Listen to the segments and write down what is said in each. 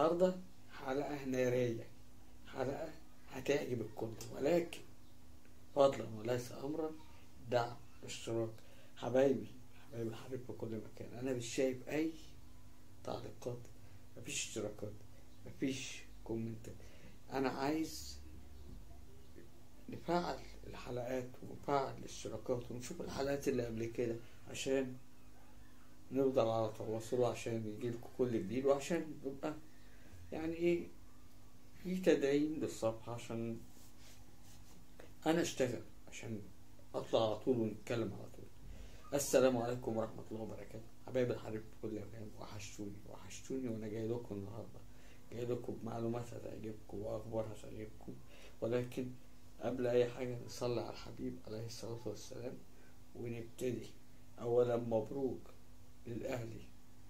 النهاردة حلقة نارية حلقة هتعجب الكل ولكن فضلا وليس أمرا دعم اشتراك حبايبي حبايبي الحبيب في كل مكان أنا مش شايف أي تعليقات مفيش اشتراكات مفيش كومنتات أنا عايز نفعل الحلقات ونفعل الاشتراكات ونشوف الحلقات اللي قبل كده عشان نفضل على تواصل عشان يجيلكوا كل جديد وعشان يبقى يعني ايه في تدعيم للصفحة عشان انا اشتغل عشان اطلع على طول ونتكلم على طول السلام عليكم ورحمة الله وبركاته حبايب الحبيب في كل مكان وحشتوني وحشتوني وانا جاي لكم النهاردة جاي لكم بمعلومات هتعجبكم واخبار هتعجبكم ولكن قبل اي حاجة نصلي على الحبيب عليه الصلاة والسلام ونبتدي اولا مبروك للاهلي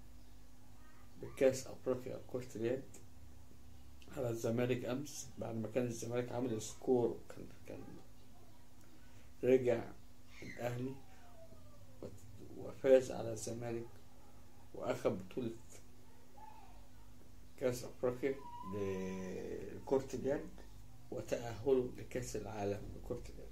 بكاس افريقيا كرة اليد على الزمالك امس بعد ما كان الزمالك عامل سكور وكان كان رجع الاهلي وفاز على الزمالك واخد بطولة كاس افريقيا لكرة اليد وتأهله لكأس العالم لكرة اليد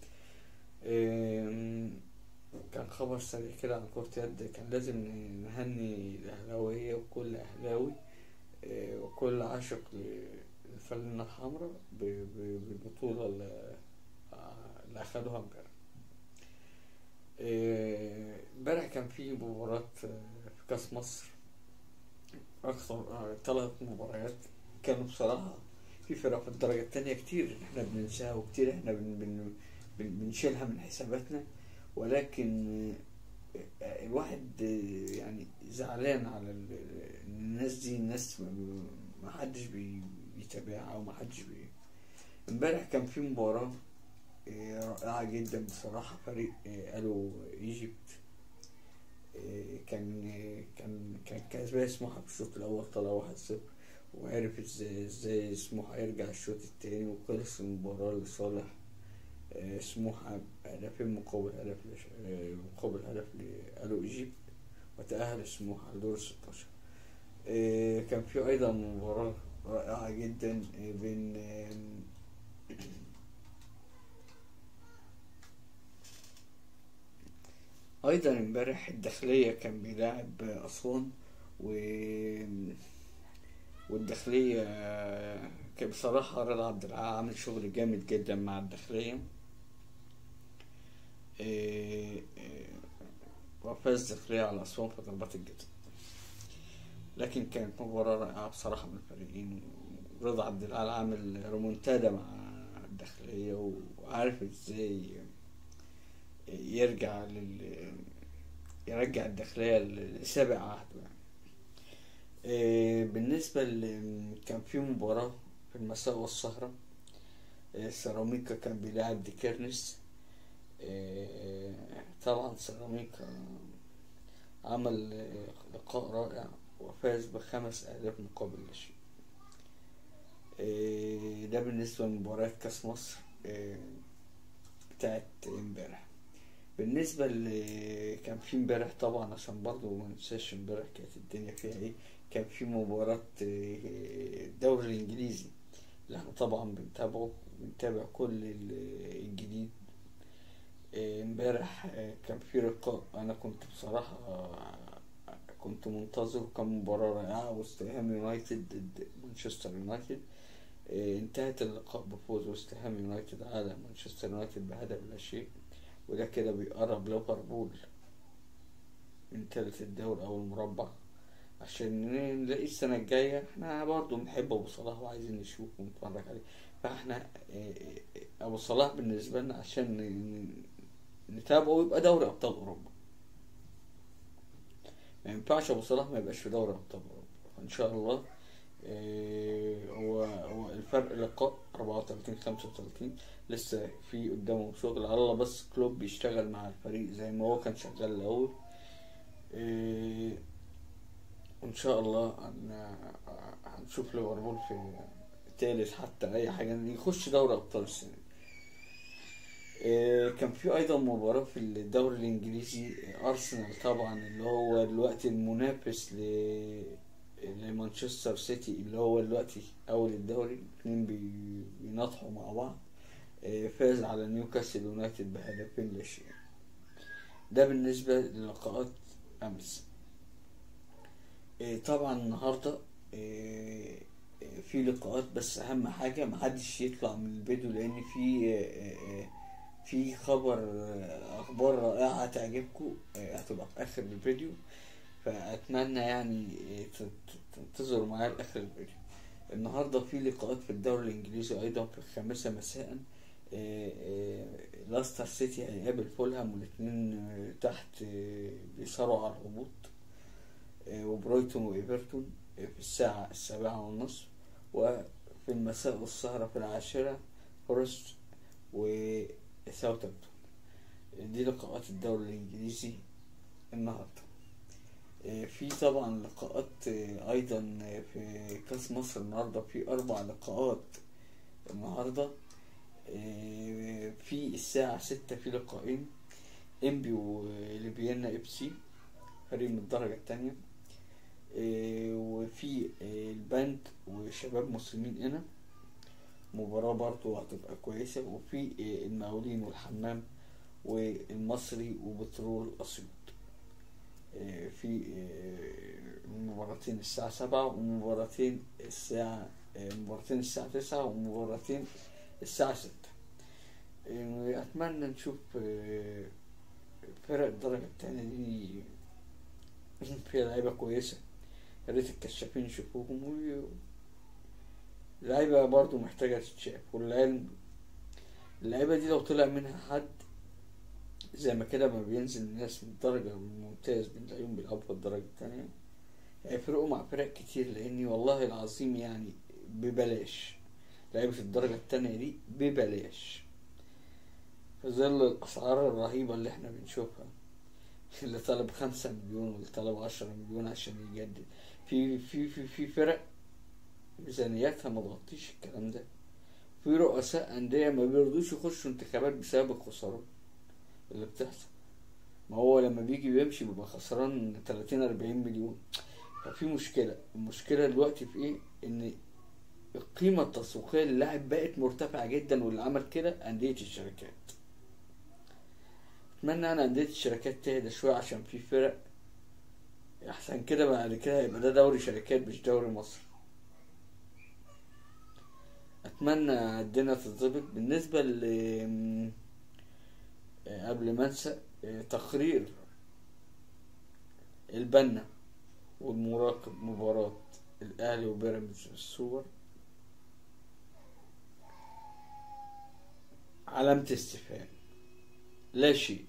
كان خبر سريع كده عن كرة يد كان لازم نهني الأهلاوية وكل أهلاوي وكل عاشق للفانلة الحمراء بالبطولة اللي أخدوها امبارح امبارح كان في مباراة في كأس مصر أكثر ثلاث مباريات كانوا بصراحة في فرق في الدرجة التانية كتير احنا بننساها وكتير احنا بن بن بن بنشيلها من حساباتنا ولكن الواحد يعني زعلان على الناس دي الناس ما حدش بيتابعها او ما حدش بي امبارح كان في مباراة رائعة جدا بصراحة فريق قالوا ايجيبت كان كان كان كسبان سموحة في الشوط الأول طلع واحد صفر وعرف ازاي ازاي سموحة يرجع الشوط التاني وخلص المباراة لصالح سموحة بهدفين مقابل هدف مقابل هدف لألو إيجيبت وتأهل سموحة لدور الستاشر كان في أيضا مباراة رائعة جدا بين أيضا امبارح الداخلية كان بيلاعب أسوان و والداخلية كان بصراحة رضا عبد العال عامل شغل جامد جدا مع الداخلية وفاز الداخلية على أسوان في ضربات الجزاء لكن كانت مباراة رائعة بصراحة من الفريقين رضا عبد العال عامل رومونتادا مع الداخلية وعارف ازاي يرجع لل يرجع الداخلية لسابق عهده يعني بالنسبة ل... كان في مباراة في المساء والسهرة سيراميكا كان بيلاعب ديكيرنس طبعا سيراميكا عمل لقاء رائع وفاز بخمس أهداف مقابل لا شيء ده بالنسبة لمباراة كأس مصر بتاعت امبارح بالنسبة اللي كان في امبارح طبعا عشان برضه ما ننساش امبارح كانت الدنيا فيها ايه كان في مباراة الدوري الانجليزي اللي احنا طبعا بنتابعه بنتابع كل الجديد امبارح كان في لقاء انا كنت بصراحة كنت منتظر كان مباراة رائعة وست هام يونايتد ضد مانشستر يونايتد انتهت اللقاء بفوز وست هام يونايتد على مانشستر يونايتد بهدف لا شيء وده كده بيقرب ليفربول من تالت الدوري او المربع عشان نلاقي السنة الجاية احنا برضو بنحب ابو صلاح وعايزين نشوف ونتفرج عليه فاحنا ابو صلاح بالنسبة لنا عشان نتابعه ويبقى دوري ابطال اوروبا ما ينفعش ابو صلاح ما يبقاش في دوري ابطال اوروبا فان شاء الله هو هو الفرق لقاء 34 35 لسه في قدامهم شغل على الله بس كلوب بيشتغل مع الفريق زي ما هو كان شغال الاول وان شاء الله هنشوف ليفربول في تالت حتى اي حاجه يخش دوري ابطال السنه كان في ايضا مباراه في الدوري الانجليزي ارسنال طبعا اللي هو دلوقتي المنافس ل لمانشستر سيتي اللي هو دلوقتي اول الدوري اتنين بي- بيناطحوا مع بعض آه، فاز على نيوكاسل يونايتد بهدفين لا شيء ده بالنسبة للقاءات امس آه، طبعا النهارده آه، آه، في لقاءات بس اهم حاجه محدش يطلع من الفيديو لان في آه، آه، في خبر آه، اخبار رائعه هتعجبكم آه، هتبقى في اخر الفيديو فاتمنى يعني آه، ت- ت- تنتظروا معايا لاخر الفيديو النهارده في لقاءات في الدوري الانجليزي ايضا في الخامسه مساء آه، آه، لاستر سيتي هيقابل فولهام والاتنين آه، تحت آه، بيصارعوا على الهبوط آه، وبرايتون وايفرتون آه، في الساعة السابعة والنصف وفي المساء والسهرة في العاشرة فورست وساوثامبتون دي لقاءات الدوري الإنجليزي النهاردة آه، في طبعا لقاءات آه، أيضا آه، في كأس مصر النهاردة في أربع لقاءات النهاردة آه، في الساعة ستة في لقاءين إنبي وليبيانا إف سي فريق من الدرجة التانية آه، وفي آه، البنك وشباب مسلمين هنا مباراة برضو هتبقى كويسة وفي آه، المقاولين والحمام والمصري وبترول أسيوط آه، في آه، مباراتين الساعة سبعة ومباراتين الساعة آه، مباراتين الساعة تسعة ومباراتين الساعة ستة آه، أتمنى نشوف آه، فرق الدرجة التانية دي فيها لعيبة كويسة يا ريت الكشافين يشوفوهم و اللعيبة برضو محتاجة تتشاف والعلم اللعيبة دي لو طلع منها حد زي ما كده ما بينزل الناس من الدرجة الممتاز بنلاقيهم بيلعبوا في الدرجة التانية هيفرقوا مع فرق كتير لأني والله العظيم يعني ببلاش لعيبة الدرجة التانية دي ببلاش في ظل الأسعار الرهيبة اللي احنا بنشوفها اللي طلب خمسة مليون واللي طلب عشرة مليون عشان يجدد في في في في فرق ميزانياتها ما تغطيش الكلام ده في رؤساء أندية ما بيرضوش يخشوا انتخابات بسبب الخسارات اللي بتحصل ما هو لما بيجي بيمشي بيبقى خسران 30 40 مليون ففي مشكلة المشكلة دلوقتي في ايه ان القيمة التسويقية للاعب بقت مرتفعة جدا واللي عمل كده أندية الشركات اتمنى انا انديه الشركات تهدى شويه عشان في فرق احسن كده بعد كده يبقى ده دوري شركات مش دوري مصر اتمنى الدنيا تتظبط بالنسبه ل قبل ما انسى تقرير البنا والمراقب مباراة الأهلي وبيراميدز في السوبر علامة استفهام لا شيء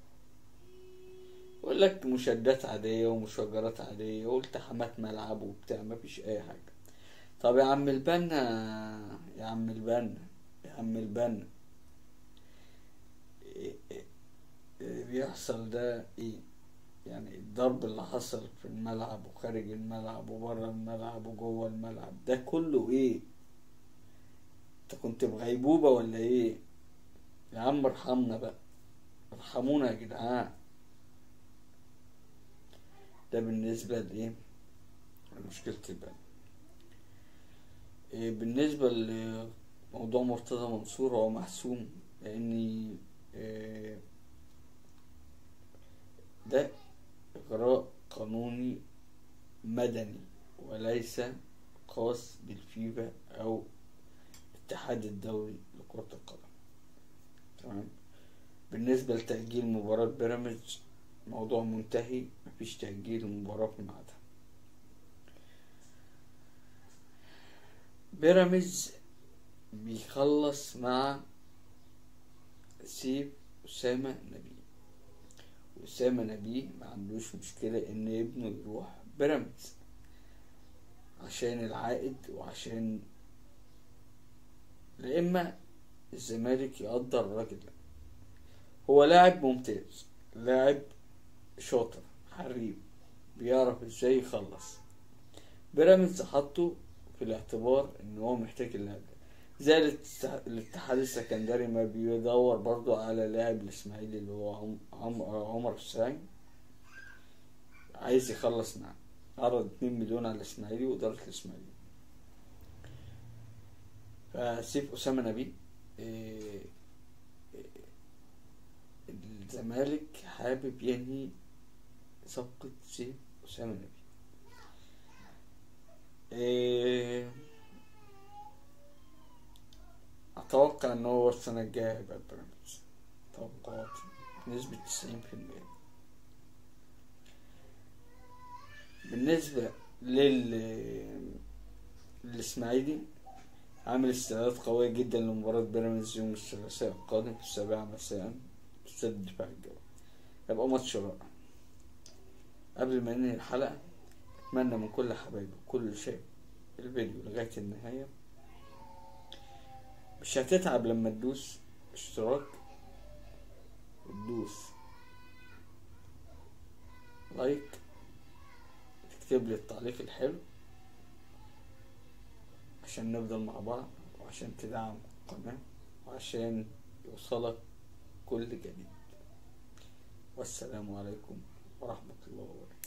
يقول لك مشادات عادية ومشاجرات عادية والتحامات ملعب وبتاع مفيش أي حاجة طب يا عم البنا يا عم البنا يا عم البنا إيه إيه اللي بيحصل ده ايه يعني الضرب اللي حصل في الملعب وخارج الملعب وبره الملعب وجوه الملعب ده كله ايه انت كنت بغيبوبة ولا ايه يا عم ارحمنا بقى ارحمونا يا جدعان ده بالنسبة لإيه لمشكلة البلد إيه بالنسبة لموضوع مرتضى منصور هو محسوم لأني إيه ده إجراء قانوني مدني وليس خاص بالفيفا أو الاتحاد الدولي لكرة القدم تمام بالنسبة لتأجيل مباراة بيراميدز موضوع منتهي مفيش تأجيل المباراة في ميعادها بيراميدز بيخلص مع سيف أسامة نبيه أسامة نبيه ما عندوش مشكلة إن ابنه يروح بيراميدز عشان العائد وعشان لا إما الزمالك يقدر الراجل ده هو لاعب ممتاز لاعب شاطر حريف بيعرف ازاي يخلص بيراميدز حطه في الاعتبار ان هو محتاج اللاعب ده زي الاتحاد السكندري ما بيدور برضو على لاعب الاسماعيلي اللي هو عم عم عمر السعيد عايز يخلص معاه عرض اتنين مليون على الإسماعيلي وإدارة الإسماعيلي فسيف أسامة نبيل إيه، إيه، الزمالك حابب ينهي صفقة سيف أسامة نبيل إيه، أتوقع إن هو السنة الجاية هيبقى بيراميدز توقعاتي بنسبة تسعين في المية بالنسبة لل الإسماعيلي عامل استعداد قوية جدا لمباراة بيراميدز يوم الثلاثاء القادم في السابعة مساء في استاد الدفاع الجوي هيبقى ماتش رائع قبل ما ننهي الحلقة أتمنى من كل حبايبي كل شيء الفيديو لغاية النهاية مش هتتعب لما تدوس اشتراك وتدوس لايك تكتب لي التعليق الحلو عشان نفضل مع بعض وعشان تدعم القناة وعشان يوصلك كل جديد والسلام عليكم ورحمة الله وبركاته